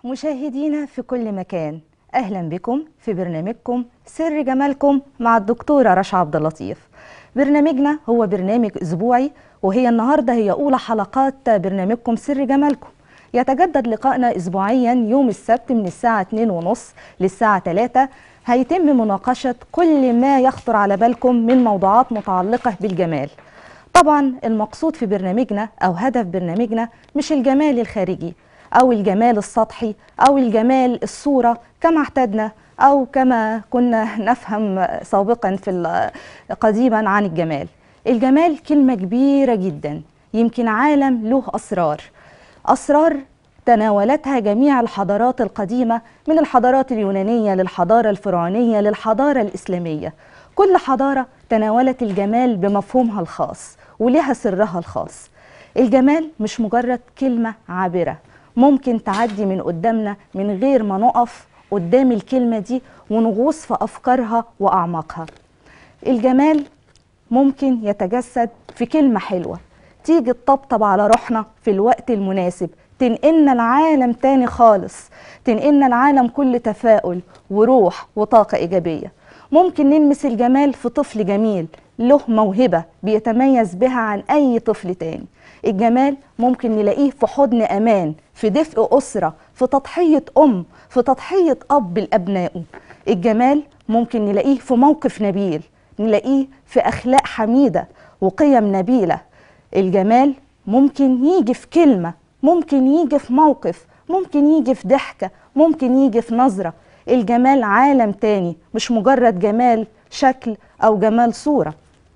مشاهدينا في كل مكان اهلا بكم في برنامجكم سر جمالكم مع الدكتوره رشا عبد اللطيف برنامجنا هو برنامج اسبوعي وهي النهارده هي اولى حلقات برنامجكم سر جمالكم يتجدد لقائنا اسبوعيا يوم السبت من الساعه 2:30 للساعه 3 هيتم مناقشه كل ما يخطر على بالكم من موضوعات متعلقه بالجمال طبعا المقصود في برنامجنا او هدف برنامجنا مش الجمال الخارجي او الجمال السطحي او الجمال الصوره كما اعتدنا او كما كنا نفهم سابقا في قديما عن الجمال الجمال كلمه كبيره جدا يمكن عالم له اسرار اسرار تناولتها جميع الحضارات القديمه من الحضارات اليونانيه للحضاره الفرعونيه للحضاره الاسلاميه كل حضاره تناولت الجمال بمفهومها الخاص ولها سرها الخاص الجمال مش مجرد كلمه عابره ممكن تعدي من قدامنا من غير ما نقف قدام الكلمة دي ونغوص في أفكارها وأعماقها الجمال ممكن يتجسد في كلمة حلوة تيجي تطبطب على روحنا في الوقت المناسب تنقلنا العالم تاني خالص تنقلنا العالم كل تفاؤل وروح وطاقة إيجابية ممكن نلمس الجمال في طفل جميل له موهبة بيتميز بها عن أي طفل تاني الجمال ممكن نلاقيه في حضن أمان في دفء أسرة في تضحية أم في تضحية أب لأبنائه الجمال ممكن نلاقيه في موقف نبيل نلاقيه في أخلاق حميدة وقيم نبيلة الجمال ممكن يجي في كلمة ممكن يجي في موقف ممكن يجي في ضحكة ممكن يجي في نظرة الجمال عالم تاني مش مجرد جمال شكل أو جمال صورة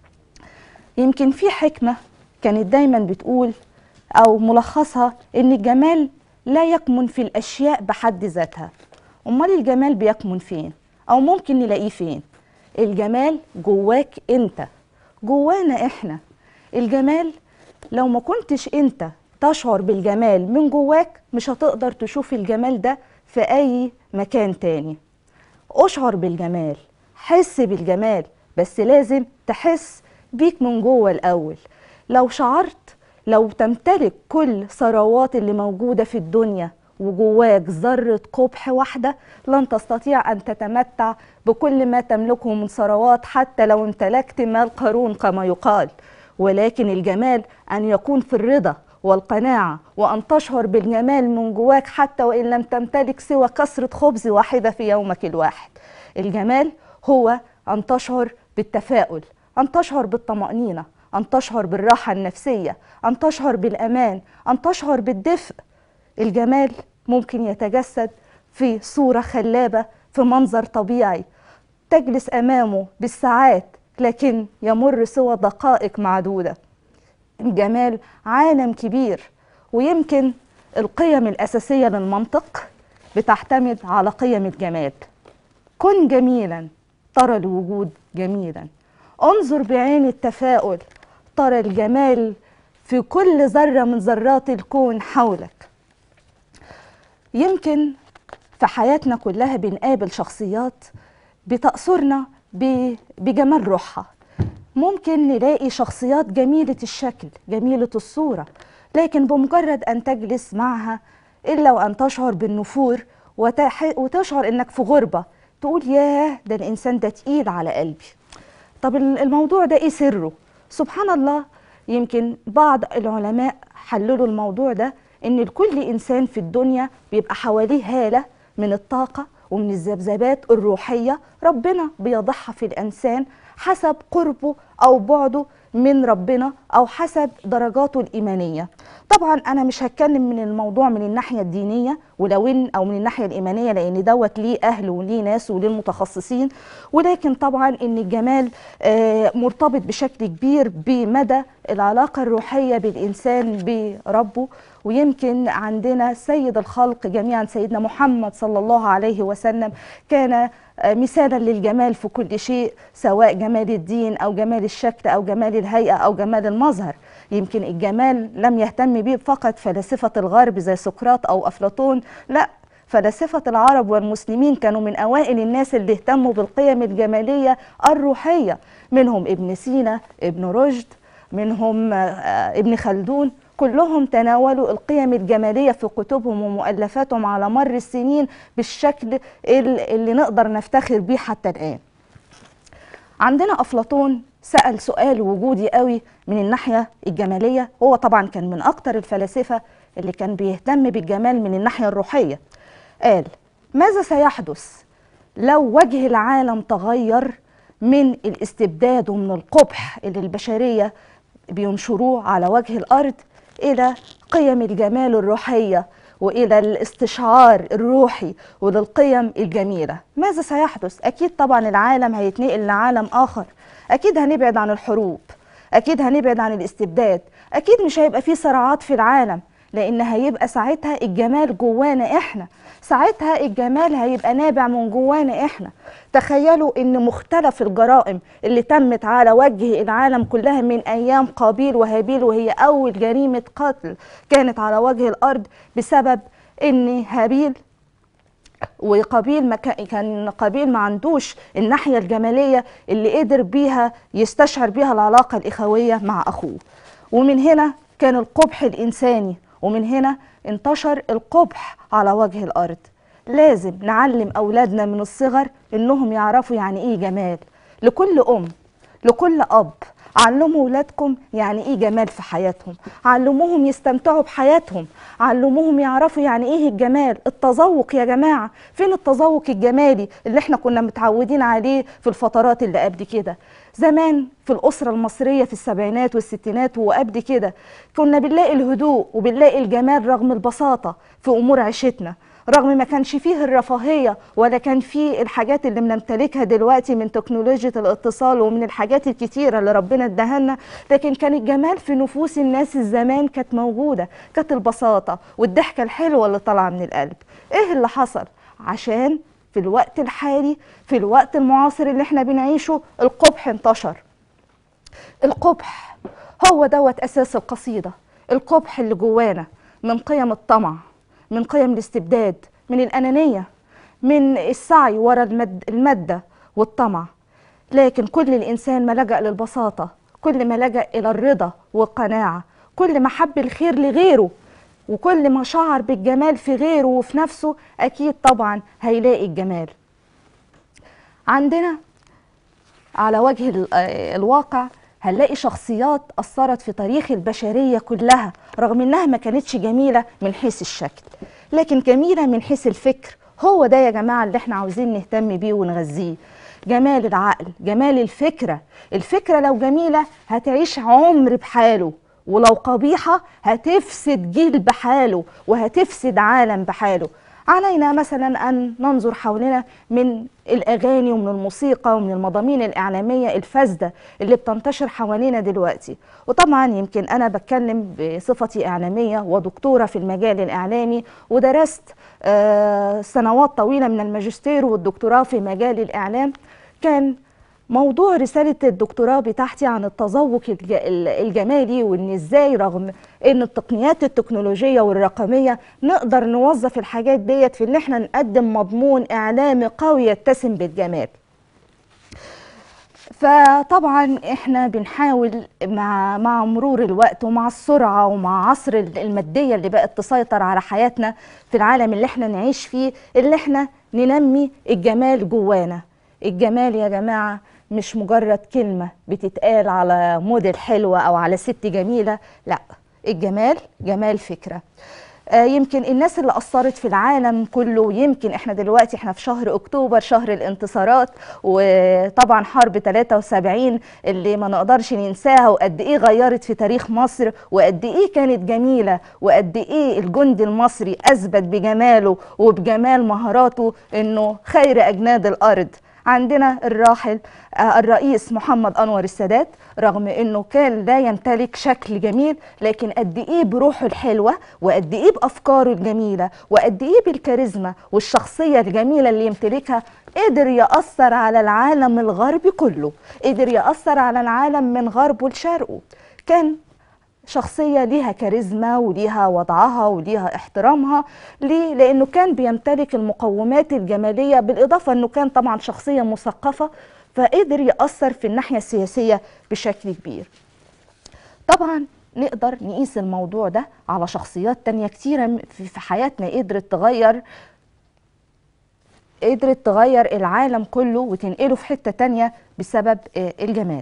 يمكن في حكمة كانت دايما بتقول أو ملخصها إن الجمال لا يكمن في الأشياء بحد ذاتها أمال الجمال بيكمن فين أو ممكن نلاقيه فين الجمال جواك أنت جوانا إحنا الجمال لو ما كنتش أنت تشعر بالجمال من جواك مش هتقدر تشوف الجمال ده في أي مكان تاني أشعر بالجمال حس بالجمال بس لازم تحس بيك من جوه الأول لو شعرت لو تمتلك كل ثروات اللي موجودة في الدنيا وجواك ذرة قبح واحدة لن تستطيع أن تتمتع بكل ما تملكه من ثروات حتى لو امتلكت مال قارون كما يقال ولكن الجمال أن يكون في الرضا والقناعة وأن تشعر بالجمال من جواك حتى وإن لم تمتلك سوى كسرة خبز واحدة في يومك الواحد الجمال هو أن تشعر بالتفاؤل أن تشعر بالطمأنينة أن تشعر بالراحة النفسية أن تشعر بالأمان أن تشعر بالدفء الجمال ممكن يتجسد في صورة خلابة في منظر طبيعي تجلس أمامه بالساعات لكن يمر سوى دقائق معدودة الجمال عالم كبير ويمكن القيم الأساسية للمنطق بتعتمد على قيم الجمال كن جميلا ترى الوجود جميلا انظر بعين التفاؤل ترى الجمال في كل ذرة من ذرات الكون حولك يمكن في حياتنا كلها بنقابل شخصيات بتأثرنا بجمال روحها ممكن نلاقي شخصيات جميلة الشكل جميلة الصورة لكن بمجرد أن تجلس معها إلا وأن تشعر بالنفور وتشعر إنك في غربة تقول ياه ده الإنسان ده تقيل على قلبي طب الموضوع ده إيه سره؟ سبحان الله يمكن بعض العلماء حللوا الموضوع ده ان لكل انسان في الدنيا بيبقى حواليه هاله من الطاقه ومن الذبذبات الروحيه ربنا بيضعها في الانسان حسب قربه او بعده من ربنا او حسب درجاته الايمانيه طبعا انا مش هتكلم من الموضوع من الناحيه الدينيه ولو ان او من الناحيه الايمانيه لان دوت ليه اهل وليه ناس وليه المتخصصين ولكن طبعا ان الجمال مرتبط بشكل كبير بمدى العلاقه الروحيه بالانسان بربه ويمكن عندنا سيد الخلق جميعا سيدنا محمد صلى الله عليه وسلم كان مثالا للجمال في كل شيء سواء جمال الدين او جمال الشكل او جمال الهيئه او جمال المظهر يمكن الجمال لم يهتم به فقط فلاسفه الغرب زي سقراط او افلاطون لا فلاسفة العرب والمسلمين كانوا من أوائل الناس اللي اهتموا بالقيم الجمالية الروحية منهم ابن سينا ابن رشد منهم ابن خلدون كلهم تناولوا القيم الجمالية في كتبهم ومؤلفاتهم على مر السنين بالشكل ال- اللي نقدر نفتخر بيه حتى الآن عندنا أفلاطون سأل سؤال وجودي قوي من الناحية الجمالية هو طبعا كان من أكتر الفلاسفة اللي كان بيهتم بالجمال من الناحية الروحية قال ماذا سيحدث لو وجه العالم تغير من الاستبداد ومن القبح اللي البشرية بينشروه على وجه الأرض إلى قيم الجمال الروحية وإلى الاستشعار الروحي وللقيم الجميلة ماذا سيحدث؟ أكيد طبعا العالم هيتنقل لعالم آخر أكيد هنبعد عن الحروب أكيد هنبعد عن الاستبداد أكيد مش هيبقى فيه صراعات في العالم لأن هيبقى ساعتها الجمال جوانا إحنا ساعتها الجمال هيبقى نابع من جوانا إحنا تخيلوا إن مختلف الجرائم اللي تمت على وجه العالم كلها من أيام قابيل وهابيل وهي أول جريمة قتل كانت على وجه الأرض بسبب إن هابيل وقابيل ما كان كان قابيل ما عندوش الناحيه الجماليه اللي قدر بيها يستشعر بيها العلاقه الاخويه مع اخوه ومن هنا كان القبح الانساني ومن هنا انتشر القبح على وجه الارض لازم نعلم اولادنا من الصغر انهم يعرفوا يعني ايه جمال لكل ام لكل اب علموا ولادكم يعني ايه جمال في حياتهم علموهم يستمتعوا بحياتهم علموهم يعرفوا يعني ايه الجمال التذوق يا جماعه فين التذوق الجمالي اللي احنا كنا متعودين عليه في الفترات اللي قبل كده زمان في الأسرة المصرية في السبعينات والستينات وقبل كده كنا بنلاقي الهدوء وبنلاقي الجمال رغم البساطة في أمور عيشتنا رغم ما كانش فيه الرفاهية ولا كان فيه الحاجات اللي بنمتلكها دلوقتي من تكنولوجيا الاتصال ومن الحاجات الكتيرة اللي ربنا ادهلنا لكن كان الجمال في نفوس الناس الزمان كانت موجودة كانت البساطة والضحكة الحلوة اللي طالعة من القلب ايه اللي حصل عشان في الوقت الحالي في الوقت المعاصر اللي احنا بنعيشه القبح انتشر القبح هو دوت اساس القصيده القبح اللي جوانا من قيم الطمع من قيم الاستبداد من الانانيه من السعي ورا المد الماده والطمع لكن كل الانسان ما لجا للبساطه كل ما لجا الى الرضا والقناعه كل ما حب الخير لغيره وكل ما شعر بالجمال في غيره وفي نفسه اكيد طبعا هيلاقي الجمال عندنا على وجه ال- آه الواقع هنلاقي شخصيات أثرت في تاريخ البشرية كلها رغم إنها ما كانتش جميلة من حيث الشكل لكن جميلة من حيث الفكر هو ده يا جماعة اللي احنا عاوزين نهتم بيه ونغذيه جمال العقل جمال الفكرة الفكرة لو جميلة هتعيش عمر بحاله ولو قبيحة هتفسد جيل بحاله وهتفسد عالم بحاله علينا مثلا أن ننظر حولنا من الأغاني ومن الموسيقى ومن المضامين الإعلامية الفاسدة اللي بتنتشر حوالينا دلوقتي وطبعا يمكن أنا بتكلم بصفتي إعلامية ودكتورة في المجال الإعلامي ودرست آه، سنوات طويلة من الماجستير والدكتوراه في مجال الإعلام كان موضوع رسالة الدكتوراه بتاعتي عن التذوق الج- ال- الجمالي وان ازاي رغم ان التقنيات التكنولوجية والرقمية نقدر نوظف الحاجات ديت في ان احنا نقدم مضمون اعلامي قوي يتسم بالجمال فطبعا احنا بنحاول مع مع مرور الوقت ومع السرعه ومع عصر الماديه اللي بقت تسيطر على حياتنا في العالم اللي احنا نعيش فيه اللي احنا ننمي الجمال جوانا الجمال يا جماعه مش مجرد كلمه بتتقال على موديل حلوه او على ست جميله لا الجمال جمال فكره آه، يمكن الناس اللي أثرت في العالم كله يمكن احنا دلوقتي احنا في شهر أكتوبر شهر الانتصارات وطبعا حرب 73 اللي ما نقدرش ننساها وقد ايه غيرت في تاريخ مصر وقد ايه كانت جميلة وقد ايه الجندي المصري أثبت بجماله وبجمال مهاراته انه خير أجناد الأرض عندنا الراحل آه، الرئيس محمد انور السادات رغم انه كان لا يمتلك شكل جميل لكن قد ايه بروحه الحلوه وقد ايه بافكاره الجميله وقد ايه بالكاريزما والشخصيه الجميله اللي يمتلكها قدر ياثر على العالم الغربي كله قدر ياثر على العالم من غربه لشرقه كان شخصية ليها كاريزما وليها وضعها وليها احترامها ليه؟ لأنه كان بيمتلك المقومات الجمالية بالإضافة أنه كان طبعا شخصية مثقفة فقدر يأثر في الناحية السياسية بشكل كبير طبعا نقدر نقيس الموضوع ده على شخصيات تانية كتيرة م- في في حياتنا قدرت تغير قدرت تغير العالم كله وتنقله في حتة تانية بسبب آه، الجمال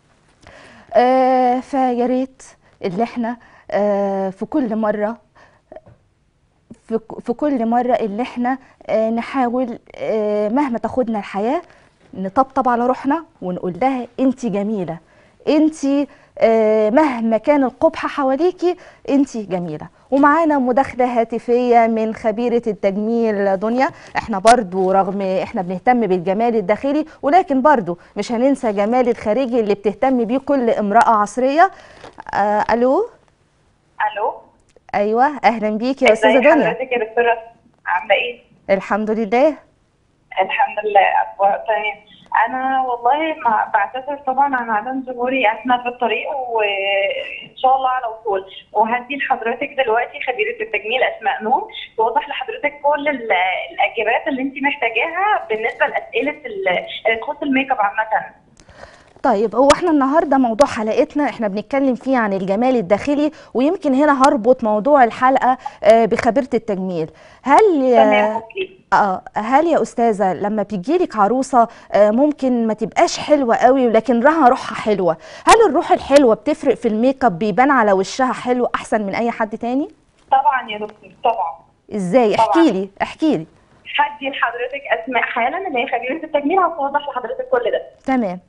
آه، فيا ريت اللي احنا آه، في كل مرة في ك- في كل مرة اللي احنا آه، نحاول آه، مهما تاخدنا الحياة نطبطب على روحنا ونقول لها انت جميلة انت آه، مهما كان القبح حواليكي انت جميلة ومعانا مداخلة هاتفية من خبيرة التجميل دنيا احنا برضو رغم احنا بنهتم بالجمال الداخلي ولكن برضو مش هننسى جمال الخارجي اللي بتهتم بيه كل امرأة عصرية آه الو الو ايوه اهلا بيكي يا استاذة ازي دنيا حضرتك يا دكتوره عامله ايه الحمد لله الحمد لله اخبار تمام انا والله ما بعتذر طبعا عن عدم ظهوري اثناء في الطريق وان شاء الله على وصول وهدي لحضرتك دلوقتي خبيره التجميل اسماء نور توضح لحضرتك كل ال- الاجابات اللي انت محتاجاها بالنسبه لاسئله ال- اللي تخص الميك اب عامه طيب هو احنا النهارده موضوع حلقتنا احنا بنتكلم فيه عن الجمال الداخلي ويمكن هنا هربط موضوع الحلقه آه، بخبيره التجميل هل تمام يا اوكي اه هل يا استاذه لما بيجيلك عروسه آه، ممكن ما تبقاش حلوه قوي ولكن لها روحها حلوه هل الروح الحلوه بتفرق في الميك اب بيبان على وشها حلو احسن من اي حد تاني طبعا يا دكتور طبعا ازاي طبعاً. احكي لي احكي لي هدي لحضرتك اسماء حالا اللي هي خبيره التجميل هتوضح لحضرتك كل ده تمام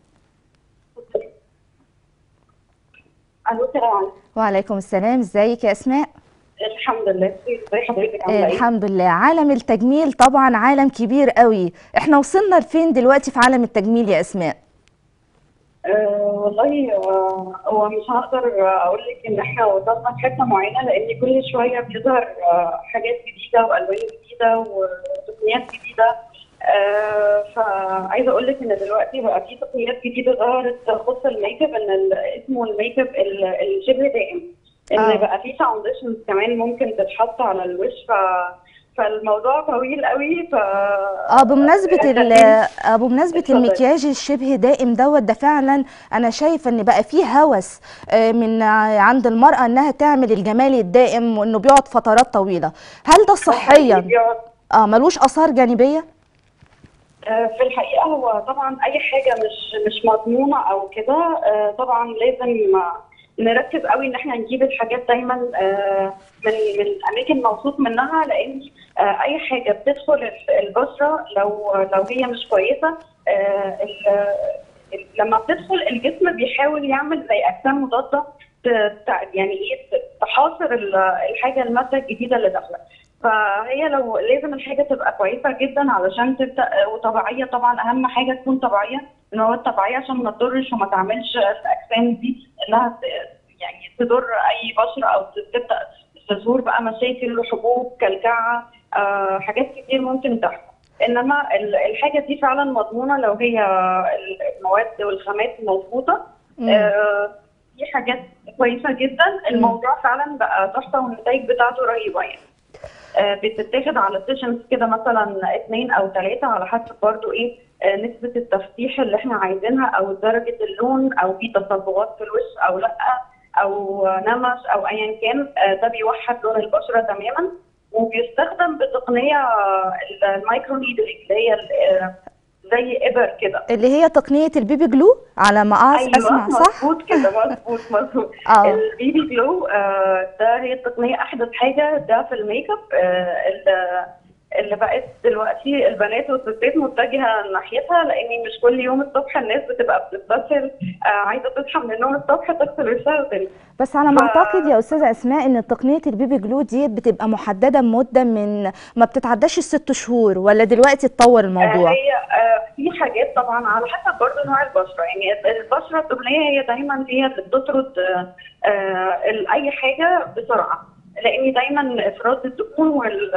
الو السلام عليكم وعليكم السلام ازيك يا اسماء الحمد لله ازي حضرتك عامله ايه؟ الحمد لله عالم التجميل طبعا عالم كبير قوي احنا وصلنا لفين دلوقتي في عالم التجميل يا اسماء أه والله آه، هو مش هقدر اقول لك ان احنا وصلنا لحته معينه لان كل شويه بيظهر آه، حاجات جديده والوان جديده وتقنيات جديده أه فعايزه اقول لك ان دلوقتي بقى في تقنيات جديده ظهرت تخص الميك اب ان ال- اسمه الميك اب ال- الشبه دائم ان آه. بقى في فاونديشنز كمان ممكن تتحط على الوش ف فالموضوع طويل قوي ف اه بمناسبة ال آه، بمناسبة اتفضلي. المكياج الشبه دائم دوت ده فعلا انا شايفة ان بقى فيه هوس آه، من ع- عند المرأة انها تعمل الجمال الدائم وانه بيقعد فترات طويلة هل ده صحيا بيقعد اه ملوش اثار جانبية؟ آه، في الحقيقة هو طبعا أي حاجة مش مش مضمونة أو كده آه، طبعا لازم آه، نركز قوي إن إحنا نجيب الحاجات دايما آه، من من أماكن موثوق منها لأن آه، أي حاجة بتدخل ال- البشرة لو لو هي مش كويسة آه، ال- ال- لما بتدخل الجسم بيحاول يعمل زي أجسام مضادة ت- تع- يعني إيه تحاصر ال- الحاجة المادة الجديدة اللي داخلة فهي لو لازم الحاجه تبقى كويسه جدا علشان تبدا وطبيعيه طبعا اهم حاجه تكون طبيعيه ان هو الطبيعيه عشان ما تضرش وما تعملش الاجسام دي انها ت- يعني تضر اي بشره او تبدا تظهر بقى مشاكل حبوب كلكعه آه حاجات كتير ممكن تحصل انما ال- الحاجه دي فعلا مضمونه لو هي المواد والخامات مظبوطه مم. آه دي حاجات كويسه جدا الموضوع فعلا بقى تحفه والنتائج بتاعته رهيبه يعني آه، بتتاخد على سيشنز كده مثلا اثنين او ثلاثه على حسب برضو ايه آه، نسبه التفتيح اللي احنا عايزينها او درجه اللون او في تصبغات في الوش او لا او نمش او ايا كان آه، ده بيوحد لون البشره تماما وبيستخدم بتقنيه آه، المايكرو نيدلينج اللي هي ال- آه، زي ابر كده اللي هي تقنية البيبي جلو على ما أعرف ايوه اسمع صح؟ مظبوط كده مظبوط مظبوط اه البيبي جلو آه، ده هي التقنيه احدث حاجه ده في الميك اب آه، اللي- اللي بقت دلوقتي البنات والستات متجهه ناحيتها لان مش كل يوم الصبح الناس بتبقى بتتبسل آه، عايزه تصحى من النوم الصبح تغسل وشها وتنزل بس على ما ف- اعتقد يا استاذه اسماء ان تقنيه البيبي جلو دي بتبقى محدده بمده من ما بتتعداش الست شهور ولا دلوقتي اتطور الموضوع آه، هي آه، في حاجات طبعا على حسب برضه نوع البشره يعني البشره الدهنيه هي دايما هي اللي بتطرد آه، آه، ال- اي حاجه بسرعه لان دايما افراز الدهون وال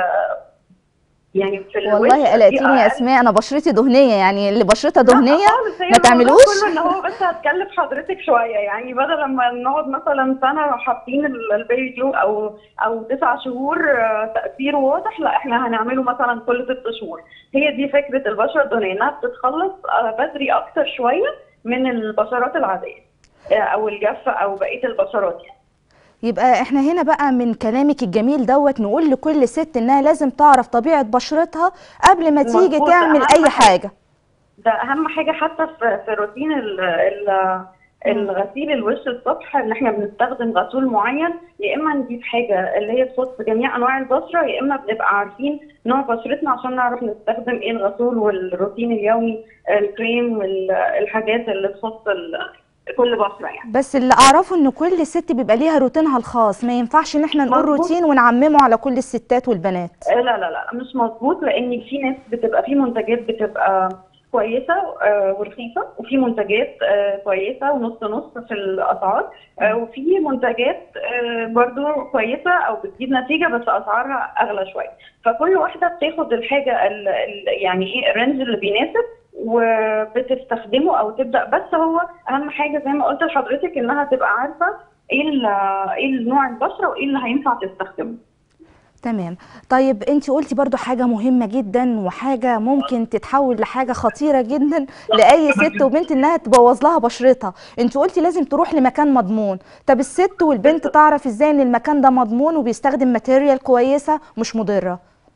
يعني في الوش والله دي قلقتيني يا أقل. اسماء انا بشرتي دهنيه يعني اللي بشرتها لا دهنيه خالص، هي ما الموضوع تعملوش كله ان هو بس هتكلف حضرتك شويه يعني بدل لما نقعد مثلا سنه حاطين ال- البيبي جلو او او تسع شهور آه، تاثيره واضح لا احنا هنعمله مثلا كل ست شهور هي دي فكره البشره الدهنيه انها بتتخلص آه، بدري اكتر شويه من البشرات العاديه آه، او الجافه او بقيه البشرات يعني يبقى احنا هنا بقى من كلامك الجميل دوت نقول لكل ست انها لازم تعرف طبيعة بشرتها قبل ما تيجي مظبوط، تعمل أهم اي حاجة. حاجة ده اهم حاجه حتى في في روتين ال ال الغسيل الوش الصبح ان احنا بنستخدم غسول معين يا اما نجيب حاجه اللي هي تخص جميع انواع البشره يا اما بنبقى عارفين نوع بشرتنا عشان نعرف نستخدم ايه الغسول والروتين اليومي الكريم والحاجات اللي تخص ال- كل بشره يعني بس اللي اعرفه ان كل ست بيبقى ليها روتينها الخاص ما ينفعش ان احنا نقول مظبوط. روتين ونعممه على كل الستات والبنات آه، لا لا لا مش مظبوط لان في ناس بتبقى في منتجات بتبقى كويسه آه، ورخيصه وفي منتجات آه، كويسه ونص نص في الاسعار آه، وفي منتجات آه، برضو كويسه او بتجيب نتيجه بس اسعارها اغلى شويه فكل واحده بتاخد الحاجه ال ال يعني ايه الرينج اللي بيناسب وبتستخدمه او تبدا بس هو اهم حاجه زي ما قلت لحضرتك انها تبقى عارفه ايه ال- ايه نوع البشره وايه اللي هينفع تستخدمه تمام طيب انت قلتي برضو حاجة مهمة جدا وحاجة ممكن تتحول لحاجة خطيرة جدا لأي ست وبنت انها تبوظ لها بشرتها انت قلتي لازم تروح لمكان مضمون طب الست والبنت تعرف ازاي ان المكان ده مضمون وبيستخدم ماتيريال كويسة مش مضرة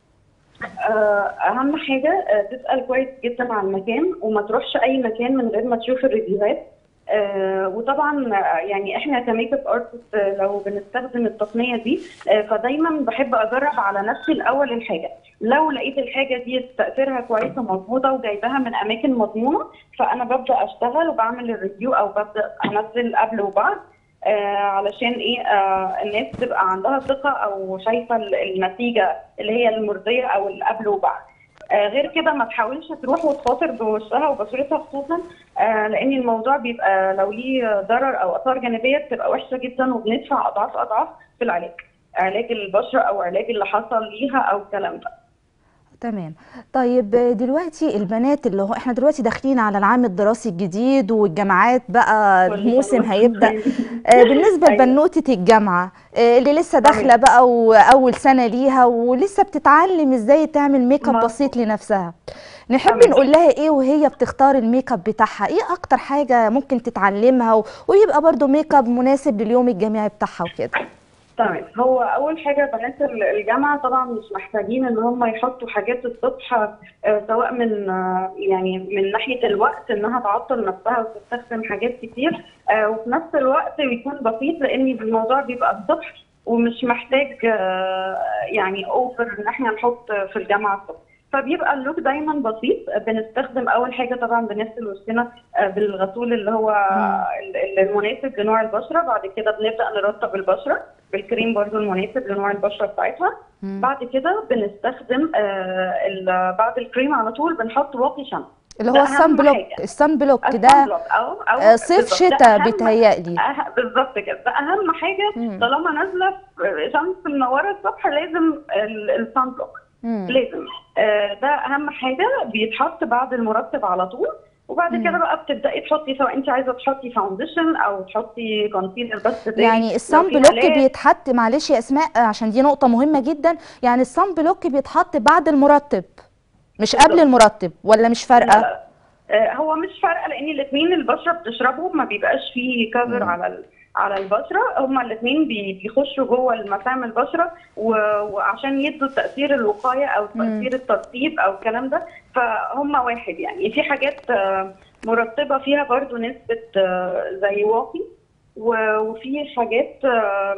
آه، اهم حاجه آه، تسال كويس جدا عن المكان وما تروحش اي مكان من غير ما تشوف الريفيوهات آه، وطبعا آه، يعني احنا كميك اب ارتست آه، لو بنستخدم التقنيه دي آه، فدايما بحب اجرب على نفسي الاول الحاجه لو لقيت الحاجه دي تاثيرها كويسه مظبوطه وجايباها من اماكن مضمونه فانا ببدا اشتغل وبعمل الريفيو او ببدا انزل قبل وبعد آه علشان ايه آه الناس تبقى عندها ثقه او شايفه ال- النتيجه اللي هي المرضيه او اللي قبل وبعد آه غير كده ما تحاولش تروح وتخاطر بوشها وبشرتها خصوصا آه لان الموضوع بيبقى لو ليه ضرر او اثار جانبيه بتبقى وحشه جدا وبندفع اضعاف اضعاف في العلاج علاج البشره او علاج اللي حصل ليها او الكلام ده تمام طيب دلوقتي البنات اللي هو احنا دلوقتي داخلين على العام الدراسي الجديد والجامعات بقى كل الموسم سنة هيبدأ وانتم آه، بالنسبة أيوة. لبنوتة الجامعة آه، اللي لسه داخلة بقى وأول سنة ليها ولسه بتتعلم ازاي تعمل ميك اب مظبوط. بسيط لنفسها نحب تمام. نقول لها ايه وهي بتختار الميك اب بتاعها ايه اكتر حاجة ممكن تتعلمها و- ويبقى برضو ميك اب مناسب لليوم الجامعي بتاعها وكده تمام هو اول حاجه بنات ال- الجامعه طبعا مش محتاجين ان هم يحطوا حاجات الصبح آه، سواء من آه، يعني من ناحيه الوقت انها تعطل نفسها وتستخدم حاجات كتير آه، وفي نفس الوقت بيكون بسيط لان الموضوع بيبقى الصبح ومش محتاج آه، يعني اوفر ان احنا نحط في الجامعه الصبح فبيبقى اللوك دايما بسيط بنستخدم اول حاجه طبعا بنغسل وشنا آه، بالغسول اللي هو ال- المناسب لنوع البشره بعد كده بنبدا نرطب البشره بالكريم برضو المناسب لنوع البشره بتاعتها مم. بعد كده بنستخدم آه ال- بعد الكريم على طول بنحط واقي شمس اللي ده هو أهم الصن بلوك حاجة. الصن بلوك الصن ده بلوك او او آه، صيف بالظبط. ده شتاء أهم- بيتهيألي أه- بالظبط كده ده اهم حاجه مم. طالما نازله في شمس منوره الصبح لازم الصن بلوك مم. لازم آه، ده اهم حاجه بيتحط بعد المرطب على طول وبعد مم. كده بقى بتبداي تحطي سواء انت عايزه تحطي فاونديشن او تحطي كونسيلر بس زي يعني لو الصن في بلوك هالات. بيتحط معلش يا اسماء عشان دي نقطة مهمة جدا يعني الصن بلوك بيتحط بعد المرطب مش قبل بالظبط. المرطب ولا مش لا، فارقة لا. آه، هو مش فارقه لان الاثنين البشره بتشربه ما بيبقاش فيه كفر مم. على ال- على البشره هما الاثنين بيخشوا جوه مسام البشره و- وعشان يدوا تاثير الوقايه او مم. تاثير الترطيب او الكلام ده فهم واحد يعني في حاجات آه، مرطبه فيها برضو نسبه آه، زي واقي و- وفي حاجات آه،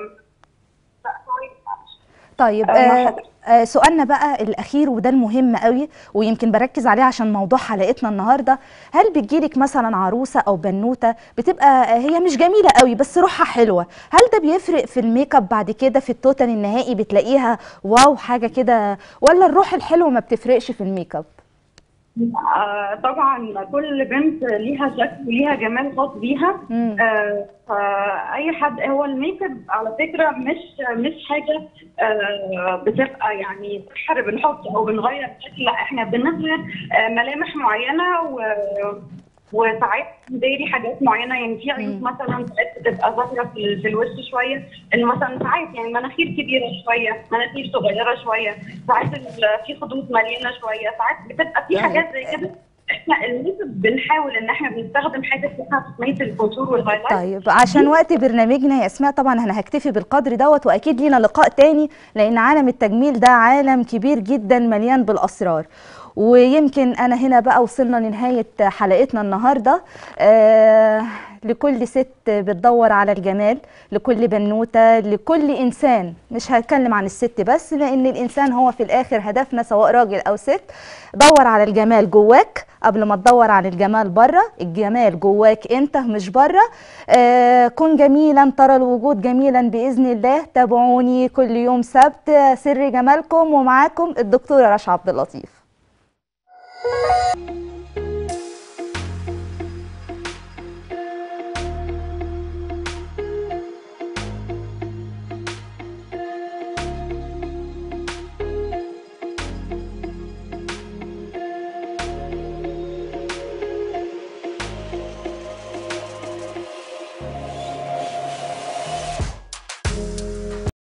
لا، sorry، معلش. طيب آه، مع آه حضرتك. آه سؤالنا بقى الأخير وده المهم قوي ويمكن بركز عليه عشان موضوع حلقتنا النهاردة هل بتجيلك مثلا عروسة أو بنوتة بتبقى آه، هي مش جميلة قوي بس روحها حلوة هل ده بيفرق في الميك اب بعد كده في التوتال النهائي بتلاقيها واو حاجة كده ولا الروح الحلوة ما بتفرقش في الميك اب آه طبعا كل بنت ليها شكل وليها جمال خاص بيها مم. آه فاي حد هو الميك اب على فكره مش مش حاجه آه بتبقى يعني سحر بنحط او بنغير شكل لا احنا بنظهر آه ملامح معينه و وساعات بنداري حاجات معينه يعني في عيوب مم. مثلا ساعات بتبقى ظاهره في, ال- في الوش شويه ان مثلا ساعات يعني مناخير كبيره شويه مناخير صغيره شويه ساعات ال- في خدود مليانه شويه ساعات بتبقى في يعني حاجات زي كده احنا الميك اب بنحاول ان احنا بنستخدم حاجه اسمها تقنيه الكونتور والهايلايت طيب عشان وقت برنامجنا يا اسماء طبعا انا هكتفي بالقدر دوت واكيد لينا لقاء تاني لان عالم التجميل ده عالم كبير جدا مليان بالاسرار ويمكن انا هنا بقى وصلنا لنهايه حلقتنا النهارده آه لكل ست بتدور على الجمال لكل بنوته لكل انسان مش هتكلم عن الست بس لان الانسان هو في الاخر هدفنا سواء راجل او ست دور على الجمال جواك قبل ما تدور على الجمال بره الجمال جواك انت مش بره آه كن جميلا ترى الوجود جميلا باذن الله تابعوني كل يوم سبت سر جمالكم ومعاكم الدكتوره رشا عبد اللطيف